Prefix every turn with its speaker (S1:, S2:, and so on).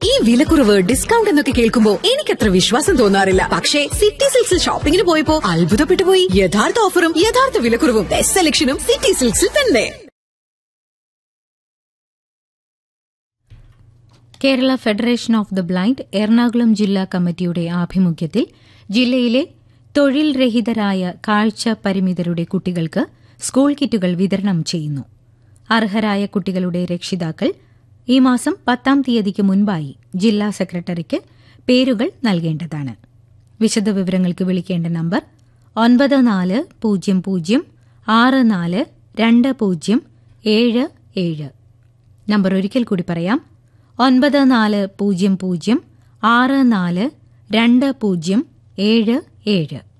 S1: ഈ വിലക്കുറവ് ഡിസ്കൗണ്ട് എന്നൊക്കെ കേൾക്കുമ്പോ എനിക്കത്ര വിശ്വാസം തോന്നാറില്ല പക്ഷേ സിറ്റി സിൽക്സിൽ ഷോപ്പിംഗിന് പോയപ്പോ അത്ഭുതപ്പെട്ടു പോയി യഥാർത്ഥ ഓഫറും യഥാർത്ഥ വിലക്കുറവും ബെസ്റ്റ് സെലക്ഷനും സിറ്റി സിൽക്സിൽ തന്നെ
S2: Kerala federation of the blind Ernakulam ജില്ലാ കമ്മിറ്റിയുടെ ആഭിമുഖ്യത്തിൽ ജില്ലയിലെ തൊഴിൽ രഹിതരായ കാഴ്ച പരിമിതരുടെ കുട്ടികൾക്ക് സ്കൂൾ കിറ്റുകൾ വിതരണം ചെയ്യുന്നു അർഹരായ കുട്ടികളുടെ രക്ഷിതാക്കൾ ഈ മാസം പത്താം തീയതിക്ക് മുൻപായി ജില്ലാ സെക്രട്ടറിക്ക് പേരുകൾ നൽകേണ്ടതാണ് വിശദവിവരങ്ങൾക്ക് വിളിക്കേണ്ട നമ്പർ ഒൻപത് നാല് പൂജ്യം പൂജ്യം ആറ് നാല് രണ്ട് പൂജ്യം ഏഴ് ഏഴ് നമ്പർ ഒരിക്കൽ കൂടി പറയാം ഒൻപത് നാല് പൂജ്യം പൂജ്യം ആറ് നാല് രണ്ട് പൂജ്യം ഏഴ് ഏഴ്